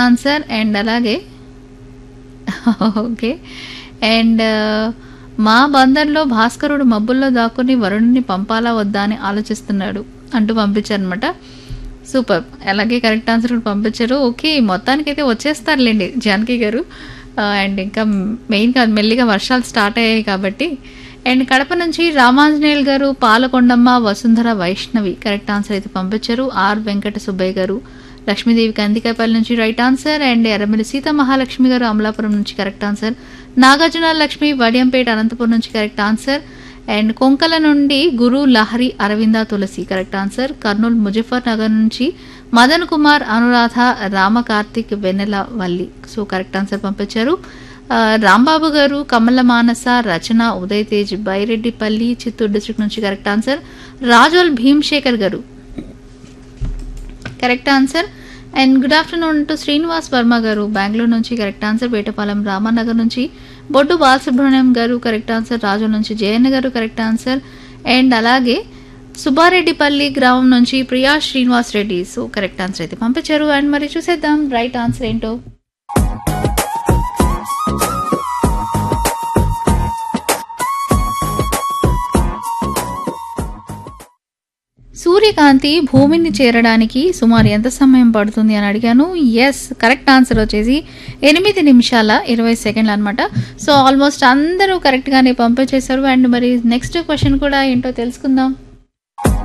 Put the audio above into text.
answer and అలాగే okay and మా బందర్లో భాస్కరుడు మబ్బుల్లో దాక్కుని వరుణుని పంపాలా వద్దా అని ఆలోచిస్తున్నాడు అంటూ పంపించారనమాట సూపర్ అలాగే కరెక్ట్ ఆన్సర్ కూడా పంపించారు ఓకే మొత్తానికైతే వచ్చేస్తారులేండి జానకి గారు అండ్ ఇంకా మెయిన్గా మెల్లిగా వర్షాలు స్టార్ట్ అయ్యాయి కాబట్టి అండ్ కడప నుంచి రామాంజనేయులు గారు పాలకొండమ్మ వసుంధర వైష్ణవి కరెక్ట్ ఆన్సర్ అయితే పంపించారు ఆర్ వెంకట సుబ్బయ్య గారు లక్ష్మీదేవి కందికాయపల్లి నుంచి right answer and Erramilli Seetha Mahalakshmi గారు అమలాపురం నుంచి కరెక్ట్ ఆన్సర్ నాగార్జున లక్ష్మి వడియంపేట అనంతపురం నుంచి కరెక్ట్ ఆన్సర్ అండ్ కొంకల నుండి గురు లహరి అరవింద తులసి కరెక్ట్ ఆన్సర్ కర్నూలు ముజఫర్ నగర్ నుంచి Madan Kumar Anuradha Rama Karthik Vennela Valli so correct answer పంపించారు ఆ, రాంబాబు గారు కమల మానస రచన ఉదయ్ తేజ్ బైరెడ్డిపల్లి చిత్తూరు డిస్ట్రిక్ట్ నుంచి కరెక్ట్ ఆన్సర్ రాజోల్ భీమ్శేఖర్ గారు correct answer and good afternoon to Srinivas Varma గారు బెంగళూరు నుంచి కరెక్ట్ ఆన్సర్ పేటపాలెం రామానగర్ నుంచి బొడ్డు బాలసుబ్రహ్మణ్యం గారు కరెక్ట్ ఆన్సర్ రాజు నుంచి జయన్న గారు కరెక్ట్ ఆన్సర్ అండ్ అలాగే సుబ్బారెడ్డిపల్లి గ్రామం నుంచి Priya Srinivas Reddy so correct answer అయితే పంపించారు అండ్ మరి చూసేద్దాం రైట్ ఆన్సర్ ఏంటో సూర్యకాంతి భూమిని చేరడానికి సుమారు ఎంత సమయం పడుతుంది అని అడిగాను ఎస్ కరెక్ట్ ఆన్సర్ వచ్చేసి ఎనిమిది నిమిషాల ఇరవై సెకండ్లు అనమాట సో ఆల్మోస్ట్ అందరూ కరెక్ట్గానే పంపించేశారు అండ్ మరి నెక్స్ట్ క్వశ్చన్ కూడా ఏంటో తెలుసుకుందాం